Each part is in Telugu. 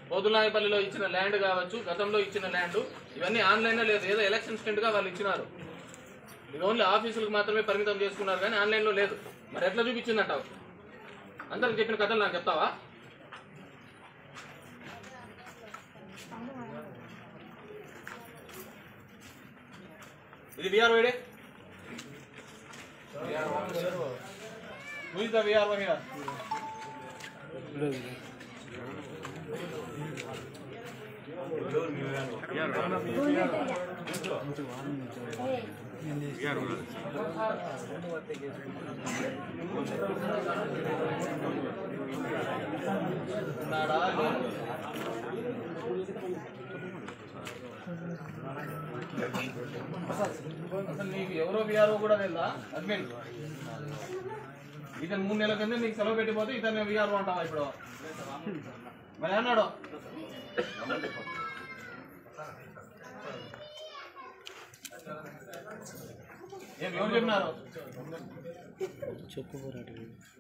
బౌద్ధనాయపల్లిలో ఇచ్చిన ల్యాండ్ కావచ్చు గతంలో ఇచ్చిన ల్యాండ్ ఇవన్నీ ఆన్లైన్లో లేదు ఏదో ఎలక్షన్ స్టెంట్గా వాళ్ళు ఇచ్చినారు ఇది ఓన్లీ ఆఫీసులకు మాత్రమే పరిమితం చేసుకున్నారు కానీ ఆన్లైన్లో లేదు మరి ఎట్లా చూపించిందంటావు అందరికి చెప్పిన కథలు నాకు చెప్తావా ఇది విఆర్ వైడే Who is the VRO here? ఉన్నాడా? లేడా? అసలు నీకు ఎవరో విఆర్ఓ కూడా తెలుదా అడ్మిన్ ఇతను మూడు నెలల కింద నీకు సెలవు పెట్టిపోతే ఇతను విఆర్ఓ అంటావా ఇప్పుడు మరి అన్నాడు ఏం ఎవరు చెప్పినారు చెప్పు పోరాడు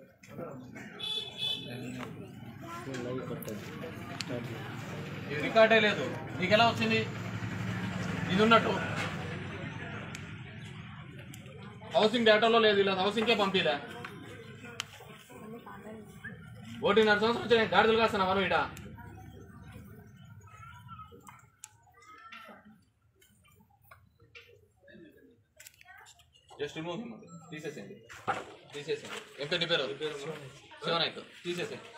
లైవ్ పట్టదు స్టార్ట్ ఇది రికార్డే లేదు నీకు ఎలా వచ్చింది ఇది ఉన్నట్టు హౌసింగ్ డేటాలో లేదు ఇలా హౌసింగ్కే పంపిలే ఒకటిన్నర సంవత్సరం వచ్చి నేను గాడిదలు కాస్తున్నా మనం ఇట జస్ట్ రిమూవ్ హిమ్ తీసేసేయండి తీసేసేయండి ఎంత నీ పేరు శివనాయక్ తీసేసేయండి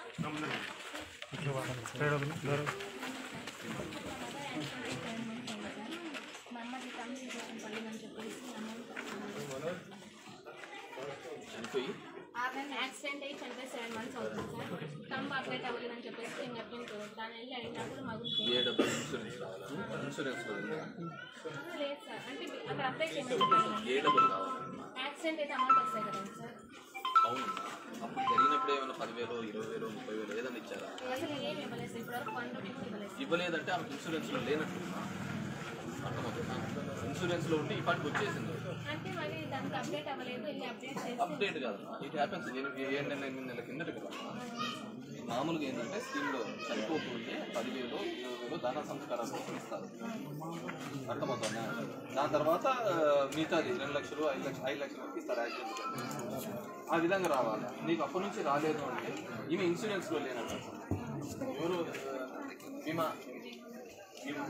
చనిపోయి ఆమె యాక్సిడెంట్ అయ్యి చనిపోయి సెవెన్ మంత్స్ అవుతుంది సార్ తమ్ము అప్డేట్ అవ్వలేదని చెప్పేసి ఇంకా అప్పుడు దాని వెళ్ళి అడిగినప్పుడు మగులు ఏ డబ్బులు ఇన్సూరెన్స్ కావాలా ఇన్సూరెన్స్ లో ఉందా? లేదు సార్ అంటే అక్కడ అప్లై చేయండి ఏ డబ్బులు కావాలి యాక్సిడెంట్ అయితే అమౌంట్ వస్తాయి కదండి సార్ అవును అప్పుడు జరిగినప్పుడు ఏమైనా పదివేలు ఇరవై వేలు ముప్పై వేలు ఏదైనా ఇచ్చారా అసలు ఏమి ఇవ్వలేదు సార్ ఇప్పటివరకు వన్ రూపీ కూడా ఇవ్వలేదు సార్. ఇవ్వలేదంటే ఆమె ఇన్సూరెన్స్ లో లేనట్టుందా అర్థమవుతుందా ఇన్సూరెన్స్ లో ఉంటే ఈ పాటికి వచ్చేసింది అంటే మరి దానికి అప్డేట్ అవ్వలేదు వెళ్ళి అప్డేట్ చేసి అప్డేట్ కాదు ఇట్ హ్యాపెన్స్ ఎనిమిది ఏడు నెలల ఎనిమిది నెలల కిందట కదా మామూలుగా ఏంటంటే స్కీమ్లో చనిపోకపోతే పదివేలు ఇరవై వేలు ధన సంస్కారాల కోసం ఇస్తారు అర్థమవుతుందా దాని తర్వాత ఆ, మిగతాది రెండు లక్షలు ఐదు లక్షలు ఐదు లక్షల వరకు ఇస్తారు యాక్సిడెంట్ ఆ విధంగా రావాలి నీకు అప్పటి నుంచి రాలేదు అంటే ఈమె ఇన్సూరెన్స్లో లేనట్టు ఎవరు ఆ, బీమా బీమా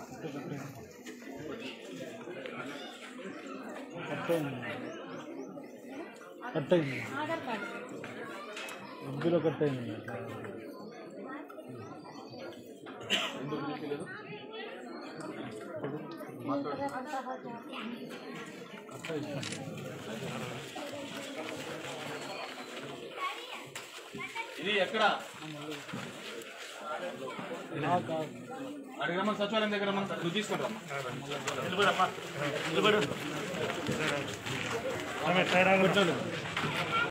కట్ అయింది కట్ అయింది ఆధార్ కార్డు మధ్యలో కట్ అయింది ఎందుకు తీసుకోలేదు ఇది ఎక్కడ అడిగి రమ్మని సచివాలయం దగ్గర రమ్మని నువ్వు తీసుకొని రమ్మా కూర్చోలేదు